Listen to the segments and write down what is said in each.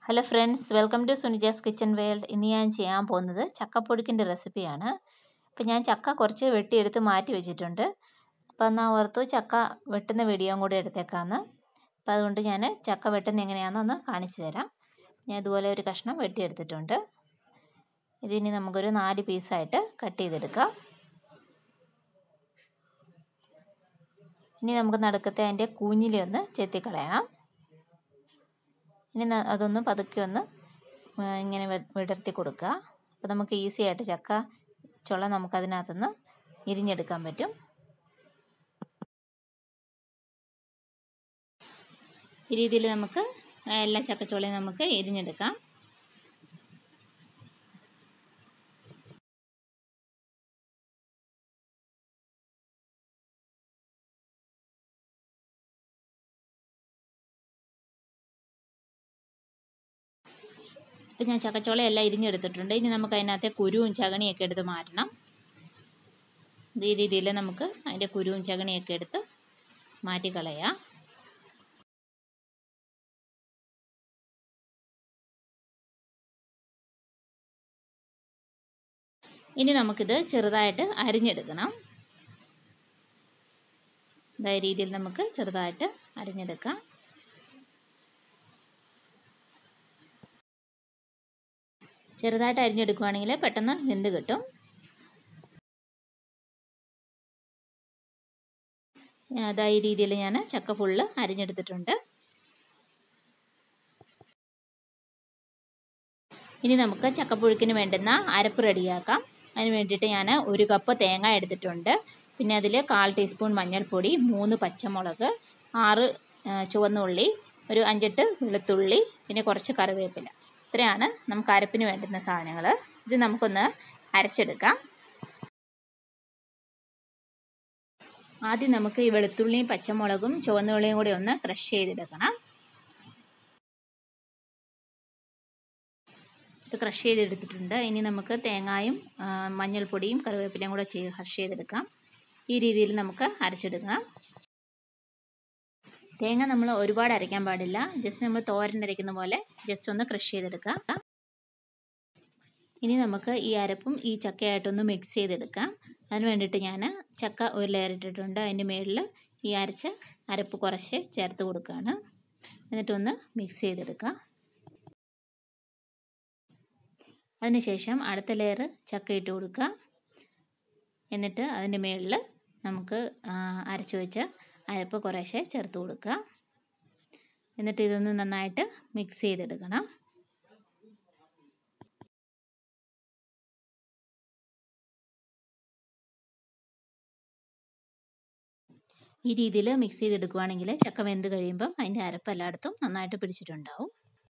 hello friends welcome to Sunija's kitchen world ഇന്ന് ഞാൻ ചെയ്യാൻ പോകുന്നത് ചക്കപ്പൊടിക്കിൻ്റെ റെസിപ്പിയാണ് അപ്പോൾ ഞാൻ ചക്ക കുറച്ച് വെട്ടിയെടുത്ത് മാറ്റി വെച്ചിട്ടുണ്ട് അപ്പോൾ എന്നാൽ ഓർത്തു ചക്ക വെട്ടുന്ന വീഡിയോയും കൂടെ എടുത്തേക്കാമെന്ന് അപ്പോൾ അതുകൊണ്ട് ഞാൻ ചക്ക വെട്ടുന്ന എങ്ങനെയാണെന്നൊന്ന് കാണിച്ചു തരാം ഞാൻ ഇതുപോലെ ഒരു കഷ്ണം വെട്ടിയെടുത്തിട്ടുണ്ട് ഇതിനി നമുക്കൊരു നാല് പീസായിട്ട് കട്ട് ചെയ്തെടുക്കാം ഇനി നമുക്ക് നടുക്കത്തെ അതിൻ്റെ കൂഞ്ഞിലി ഒന്ന് ചെത്തിക്കളയണം ഇനി അതൊന്ന് പതുക്കെ ഒന്ന് ഇങ്ങനെ വിടർത്തി കൊടുക്കുക അപ്പോൾ നമുക്ക് ഈസി ആയിട്ട് ചക്ക ചുള നമുക്കതിനകത്തുനിന്ന് ഇരിഞ്ഞെടുക്കാൻ പറ്റും ഈ രീതിയിൽ നമുക്ക് എല്ലാ ചക്കച്ചുളയും നമുക്ക് ഇരിഞ്ഞെടുക്കാം ഇപ്പം ഞാൻ ചക്കച്ചോളയെല്ലാം ഇരിഞ്ഞെടുത്തിട്ടുണ്ട് ഇനി നമുക്ക് അതിനകത്തെ കുരുവും ചകണിയൊക്കെ എടുത്ത് മാറ്റണം ഈ രീതിയിൽ നമുക്ക് അതിൻ്റെ കുരുവും ചകണിയൊക്കെ എടുത്ത് മാറ്റിക്കളയാം ഇനി നമുക്കിത് ചെറുതായിട്ട് അരിഞ്ഞെടുക്കണം ഇതായ രീതിയിൽ നമുക്ക് ചെറുതായിട്ട് അരിഞ്ഞെടുക്കാം ചെറുതായിട്ട് അരിഞ്ഞെടുക്കുകയാണെങ്കിൽ പെട്ടെന്ന് വെന്ത് കിട്ടും അതാ ഈ രീതിയിൽ ഞാൻ ചക്ക ഫുള്ള് അരിഞ്ഞെടുത്തിട്ടുണ്ട് ഇനി നമുക്ക് ചക്കപ്പുഴുക്കിന് വേണ്ടുന്ന അരപ്പ് റെഡിയാക്കാം അതിന് വേണ്ടിയിട്ട് ഞാൻ ഒരു കപ്പ് തേങ്ങ എടുത്തിട്ടുണ്ട് പിന്നെ അതിൽ കാൽ ടീസ്പൂൺ മഞ്ഞൾപ്പൊടി മൂന്ന് പച്ചമുളക് ആറ് ചുവന്നുള്ളി ഒരു അഞ്ചെട്ട് വെളുത്തുള്ളി പിന്നെ കുറച്ച് കറിവേപ്പില ഇത്രയാണ് നമുക്ക് അരപ്പിന് വേണ്ടുന്ന സാധനങ്ങൾ ഇത് നമുക്കൊന്ന് അരച്ചെടുക്കാം ആദ്യം നമുക്ക് ഈ വെളുത്തുള്ളിയും പച്ചമുളകും ചുവന്നുള്ളിയും കൂടി ഒന്ന് ക്രഷ് ചെയ്തെടുക്കണം ഇത് ക്രഷ് ചെയ്തെടുത്തിട്ടുണ്ട് ഇനി നമുക്ക് തേങ്ങായും മഞ്ഞൾപ്പൊടിയും കറിവേപ്പിലയും കൂടെ ചെയ്ത് ക്രഷ് ചെയ്തെടുക്കാം ഈ രീതിയിൽ നമുക്ക് അരച്ചെടുക്കാം തേങ്ങ നമ്മൾ ഒരുപാട് അരയ്ക്കാൻ പാടില്ല ജസ്റ്റ് നമ്മൾ തോരൻ അരയ്ക്കുന്ന പോലെ ജസ്റ്റ് ഒന്ന് ക്രഷ് ചെയ്തെടുക്കാം ഇനി നമുക്ക് ഈ അരപ്പും ഈ ചക്കയായിട്ടൊന്ന് മിക്സ് ചെയ്തെടുക്കാം അതിന് വേണ്ടിയിട്ട് ഞാൻ ചക്ക ഒരു ലെയർ ഇട്ടിട്ടുണ്ട് അതിൻ്റെ മുകളിൽ ഈ അരച്ച അരപ്പ് കുറച്ച് ചേർത്ത് കൊടുക്കുകയാണ് എന്നിട്ടൊന്ന് മിക്സ് ചെയ്തെടുക്കാം അതിനുശേഷം അടുത്ത ലെയർ ചക്ക ഇട്ട് കൊടുക്കുക എന്നിട്ട് അതിൻ്റെ മുകളിൽ നമുക്ക് അരച്ചു വെച്ച അരപ്പ് കുറേശ്ശെ ചേർത്ത് കൊടുക്കുക എന്നിട്ട് ഇതൊന്ന് നന്നായിട്ട് മിക്സ് ചെയ്തെടുക്കണം ഈ രീതിയിൽ മിക്സ് ചെയ്തെടുക്കുകയാണെങ്കിൽ ചക്ക വെന്ത് കഴിയുമ്പം അതിൻ്റെ അരപ്പ് എല്ലായിടത്തും നന്നായിട്ട് പിടിച്ചിട്ടുണ്ടാവും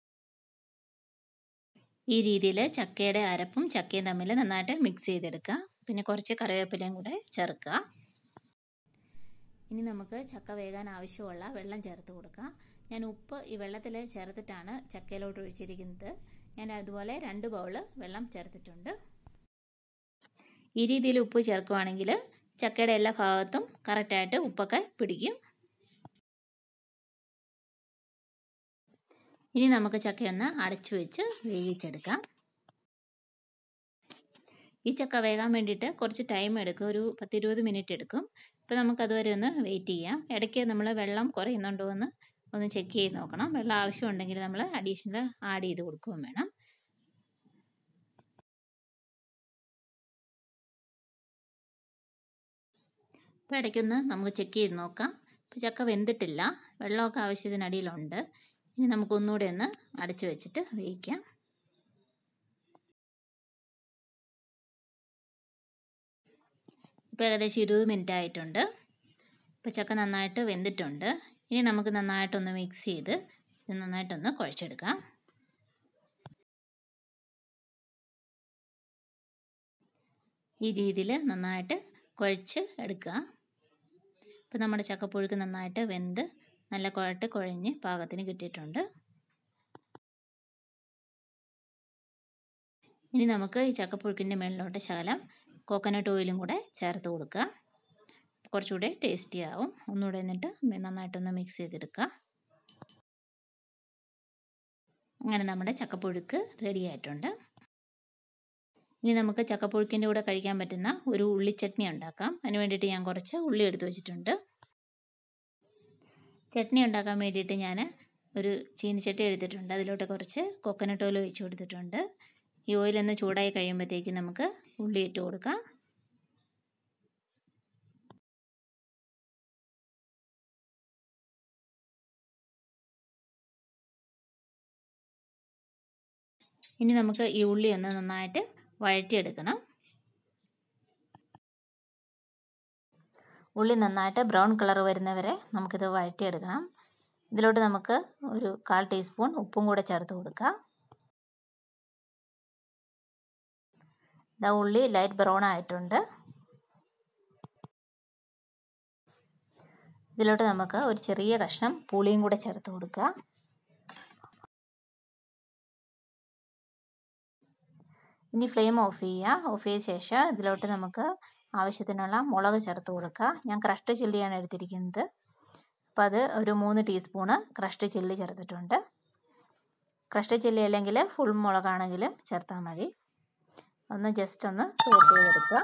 ഈ രീതിയിൽ ചക്കയുടെ അരപ്പും ചക്കയും തമ്മിൽ നന്നായിട്ട് മിക്സ് ചെയ്തെടുക്കുക പിന്നെ കുറച്ച് കറിവേപ്പിലയും കൂടെ ചേർക്കുക ഇനി നമുക്ക് ചക്ക വേകാൻ ആവശ്യമുള്ള വെള്ളം ചേർത്ത് കൊടുക്കാം ഞാൻ ഉപ്പ് ഈ വെള്ളത്തിൽ ചേർത്തിട്ടാണ് ചക്കയിലോട്ട് ഒഴിച്ചിരിക്കുന്നത് ഞാൻ അതുപോലെ രണ്ട് ബൗള് വെള്ളം ചേർത്തിട്ടുണ്ട് ഈ രീതിയിൽ ഉപ്പ് ചേർക്കുവാണെങ്കിൽ ചക്കയുടെ എല്ലാ ഭാഗത്തും കറക്റ്റായിട്ട് ഉപ്പൊക്കെ പിടിക്കും ഇനി നമുക്ക് ചക്കയൊന്ന് അടച്ചു വെച്ച് വേവിച്ചെടുക്കാം ഈ ചക്ക വേകാൻ വേണ്ടിയിട്ട് കുറച്ച് ടൈം എടുക്കും ഒരു പത്തിരുപത് മിനിറ്റ് എടുക്കും അപ്പോൾ നമുക്ക് അതുവരെ ഒന്ന് വെയിറ്റ് ചെയ്യാം ഇടയ്ക്ക് നമ്മൾ വെള്ളം കുറയുന്നുണ്ടോ എന്ന് ഒന്ന് ചെക്ക് ചെയ്ത് നോക്കണം വെള്ളം ആവശ്യമുണ്ടെങ്കിൽ നമ്മൾ അഡീഷണൽ ആഡ് ചെയ്ത് കൊടുക്കുകയും വേണം അപ്പോൾ ഇടയ്ക്കൊന്ന് നമുക്ക് ചെക്ക് ചെയ്ത് നോക്കാം ഇപ്പോൾ ചക്ക വെന്തിട്ടില്ല വെള്ളമൊക്കെ ആവശ്യത്തിനടിയിലുണ്ട് ഇനി നമുക്കൊന്നുകൂടെ ഒന്ന് അടച്ചു വെച്ചിട്ട് വേവിക്കാം ഇപ്പോൾ ഏകദേശം ഇരുപത് മിനിറ്റ് ആയിട്ടുണ്ട് ഇപ്പോൾ ചക്ക നന്നായിട്ട് വെന്തിട്ടുണ്ട് ഇനി നമുക്ക് നന്നായിട്ടൊന്ന് മിക്സ് ചെയ്ത് ഇത് നന്നായിട്ടൊന്ന് കുഴച്ചെടുക്കാം ഈ രീതിയിൽ നന്നായിട്ട് കുഴച്ച് എടുക്കുക ഇപ്പോൾ നമ്മുടെ ചക്കപ്പുഴുക്ക് നന്നായിട്ട് വെന്ത് നല്ല കുഴട്ട് കുഴഞ്ഞ് പാകത്തിന് കിട്ടിയിട്ടുണ്ട് ഇനി നമുക്ക് ഈ ചക്കപ്പുഴുക്കിൻ്റെ മുകളിലോട്ട് ശകലം കോക്കനട്ട് ഓയിലും കൂടെ ചേർത്ത് കൊടുക്കുക കുറച്ചുകൂടെ ടേസ്റ്റി ആവും ഒന്നുകൂടെ എന്നിട്ട് നന്നായിട്ടൊന്ന് മിക്സ് ചെയ്തെടുക്കുക അങ്ങനെ നമ്മുടെ ചക്കപ്പുഴുക്ക് റെഡി ആയിട്ടുണ്ട് ഇനി നമുക്ക് ചക്കപ്പുഴുക്കിൻ്റെ കൂടെ കഴിക്കാൻ പറ്റുന്ന ഒരു ഉള്ളിച്ചട്നി ഉണ്ടാക്കാം അതിന് വേണ്ടിയിട്ട് ഞാൻ കുറച്ച് ഉള്ളി എടുത്ത് വെച്ചിട്ടുണ്ട് ചട്നി ഉണ്ടാക്കാൻ വേണ്ടിയിട്ട് ഞാൻ ഒരു ചീനിച്ചട്ടി എടുത്തിട്ടുണ്ട് അതിലോട്ട് കുറച്ച് കൊക്കനട്ട് ഓയിൽ ഒഴിച്ച് കൊടുത്തിട്ടുണ്ട് ഈ ഓയിലൊന്ന് ചൂടായി കഴിയുമ്പോഴത്തേക്ക് നമുക്ക് ഉള്ളി ഇട്ട് കൊടുക്കാം ഇനി നമുക്ക് ഈ ഉള്ളി ഒന്ന് നന്നായിട്ട് വഴറ്റിയെടുക്കണം ഉള്ളി നന്നായിട്ട് ബ്രൗൺ കളർ വരുന്നവരെ നമുക്കിത് വഴറ്റിയെടുക്കണം ഇതിലോട്ട് നമുക്ക് ഒരു കാൽ ടീസ്പൂൺ ഉപ്പും കൂടെ ചേർത്ത് കൊടുക്കാം ഇതാ ഉള്ളി ലൈറ്റ് ബ്രൗൺ ആയിട്ടുണ്ട് ഇതിലോട്ട് നമുക്ക് ഒരു ചെറിയ കഷ്ണം പുളിയും കൂടെ ചേർത്ത് കൊടുക്കുക ഇനി ഫ്ലെയിം ഓഫ് ചെയ്യുക ഓഫ് ചെയ്ത ശേഷം ഇതിലോട്ട് നമുക്ക് ആവശ്യത്തിനുള്ള മുളക് ചേർത്ത് കൊടുക്കുക ഞാൻ ക്രഷ്ഡ് ചില്ലിയാണ് എടുത്തിരിക്കുന്നത് അപ്പോൾ അത് ഒരു മൂന്ന് ടീസ്പൂണ് ക്രഷ്ഡ് ചില്ലി ചേർത്തിട്ടുണ്ട് ക്രഷ്ഡ് ചില്ലി അല്ലെങ്കിൽ ഫുൾ മുളകാണെങ്കിലും ചേർത്താൽ മതി ഒന്ന് ജസ്റ്റ് ഒന്ന് സോട്ട് ചെയ്തെടുക്കുക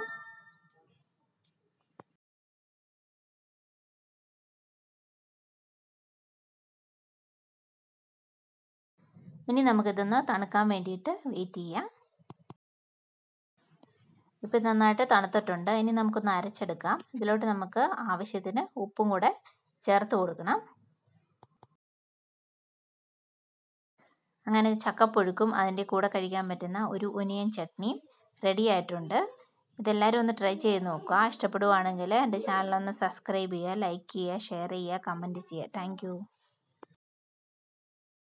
ഇനി നമുക്കിതൊന്ന് തണുക്കാൻ വേണ്ടിയിട്ട് വെയിറ്റ് ചെയ്യാം ഇപ്പം നന്നായിട്ട് തണുത്തിട്ടുണ്ട് ഇനി നമുക്കൊന്ന് അരച്ചെടുക്കാം ഇതിലോട്ട് നമുക്ക് ആവശ്യത്തിന് ഉപ്പും കൂടെ ചേർത്ത് കൊടുക്കണം അങ്ങനെ ചക്കപ്പുഴുക്കും അതിൻ്റെ കൂടെ കഴിക്കാൻ പറ്റുന്ന ഒരു ഒനിയൻ ചട്നിയും റെഡി ആയിട്ടുണ്ട് ഇതെല്ലാവരും ഒന്ന് ട്രൈ ചെയ്ത് നോക്കുക ഇഷ്ടപ്പെടുവാണെങ്കിൽ എൻ്റെ ചാനലൊന്ന് സബ്സ്ക്രൈബ് ചെയ്യുക ലൈക്ക് ചെയ്യുക ഷെയർ ചെയ്യുക കമൻറ്റ് ചെയ്യുക താങ്ക്